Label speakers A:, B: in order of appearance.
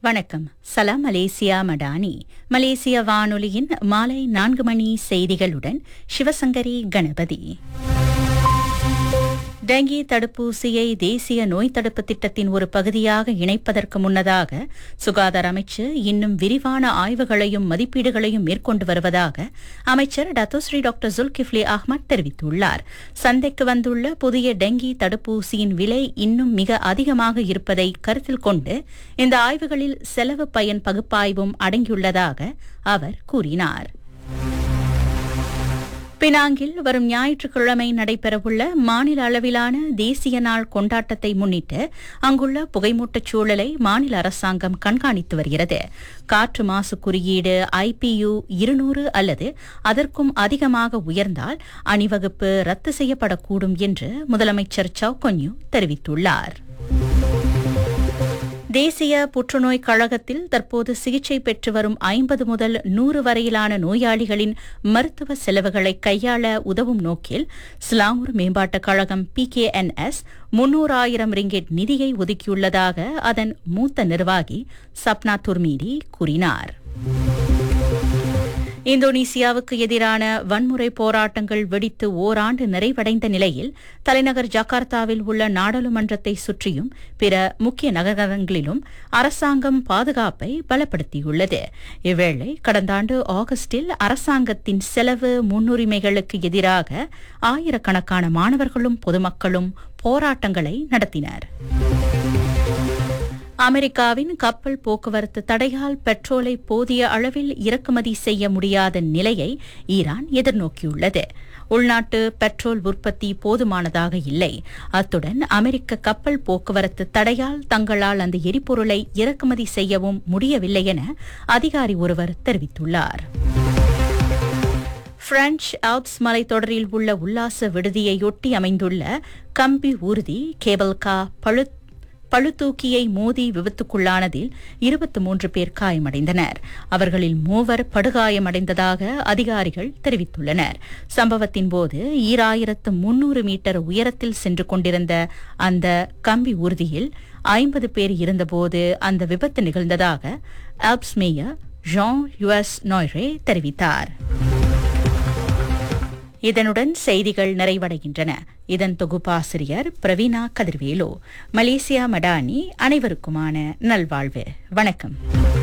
A: வணக்கம் சலாம் மலேசியா மடானி மலேசிய வானொலியின் மாலை நான்கு மணி செய்திகளுடன் சிவசங்கரி கணபதி டெங்கி தடுப்பூசியை தேசிய நோய் தடுப்பு திட்டத்தின் ஒரு பகுதியாக இணைப்பதற்கு முன்னதாக சுகாதார அமைச்சு இன்னும் விரிவான ஆய்வுகளையும் மதிப்பீடுகளையும் மேற்கொண்டு வருவதாக அமைச்சர் டத்தோஸ்ரீ டாக்டர் ஜுல்கிஃப்லி அஹ்மத் தெரிவித்துள்ளார் சந்தைக்கு வந்துள்ள புதிய டெங்கி தடுப்பூசியின் விலை இன்னும் மிக அதிகமாக இருப்பதை கருத்தில் கொண்டு இந்த ஆய்வுகளில் செலவு பயன் பகுப்பாய்வும் அடங்கியுள்ளதாக அவர் கூறினார் பினாங்கில் வரும் ஞாயிற்றுக்கிழமை நடைபெறவுள்ள மாநில அளவிலான தேசிய நாள் கொண்டாட்டத்தை முன்னிட்டு அங்குள்ள புகைமூட்டச் சூழலை மாநில அரசாங்கம் கண்காணித்து வருகிறது காற்று மாசு குறியீடு ஐபியு இருநூறு அல்லது அதற்கும் அதிகமாக உயர்ந்தால் அணிவகுப்பு ரத்து செய்யப்படக்கூடும் என்று முதலமைச்சர் சவுகொன்யூ தெரிவித்துள்ளார் தேசிய புற்றுநோய் கழகத்தில் தற்போது சிகிச்சை பெற்று வரும் ஐம்பது முதல் நூறு வரையிலான நோயாளிகளின் மருத்துவ செலவுகளை கையாள உதவும் நோக்கில் ஸ்லாங்கூர் மேம்பாட்டுக் கழகம் பிகேஎன்எஸ் முன்னூறாயிரம் ரிங்கெட் நிதியை ஒதுக்கியுள்ளதாக அதன் மூத்த நிர்வாகி சப்னா துர்மீடி கூறினார் இந்தோனேசியாவுக்கு எதிரான வன்முறை போராட்டங்கள் வெடித்து ஓராண்டு நிறைவடைந்த நிலையில் தலைநகர் ஜகார்த்தாவில் உள்ள நாடாளுமன்றத்தை சுற்றியும் பிற முக்கிய நகரங்களிலும் அரசாங்கம் பாதுகாப்பை பலப்படுத்தியுள்ளது இவ்வேளை கடந்த ஆண்டு ஆகஸ்டில் அரசாங்கத்தின் செலவு முன்னுரிமைகளுக்கு எதிராக ஆயிரக்கணக்கான மாணவர்களும் பொதுமக்களும் போராட்டங்களை நடத்தினர் அமெரிக்காவின் கப்பல் போக்குவரத்து தடையால் பெட்ரோலை போதிய அளவில் இறக்குமதி செய்ய முடியாத நிலையை ஈரான் எதிர்நோக்கியுள்ளது உள்நாட்டு பெட்ரோல் உற்பத்தி போதுமானதாக இல்லை அத்துடன் அமெரிக்க கப்பல் போக்குவரத்து தடையால் தங்களால் அந்த எரிபொருளை இறக்குமதி செய்யவும் முடியவில்லை என அதிகாரி ஒருவர் தெரிவித்துள்ளார் பிரெஞ்ச் ஆல்ப்ஸ் மலைத்தொடரில் உள்ள உல்லாச விடுதியையொட்டி அமைந்துள்ள கம்பி ஊர்தி கேபிள் கா பழு பழுதூக்கியை மோதி விபத்துக்குள்ளானதில் இருபத்தி மூன்று பேர் காயமடைந்தனர் அவர்களில் மூவர் படுகாயமடைந்ததாக அதிகாரிகள் தெரிவித்துள்ளனர் சம்பவத்தின் போது ஈராயிரத்து முன்னூறு மீட்டர் உயரத்தில் சென்று கொண்டிருந்த அந்த கம்பி ஊர்தியில் ஐம்பது பேர் இருந்தபோது அந்த விபத்து நிகழ்ந்ததாக Alps mayor Jean Yves Noyrey தெரிவித்தார் இதனுடன் செய்திகள் நிறைவடைகின்றன இதன் தொகுப்பாசிரியர் பிரவீனா கதிர்வேலு மலேசியா மடானி அனைவருக்குமான நல்வாழ்வு வணக்கம்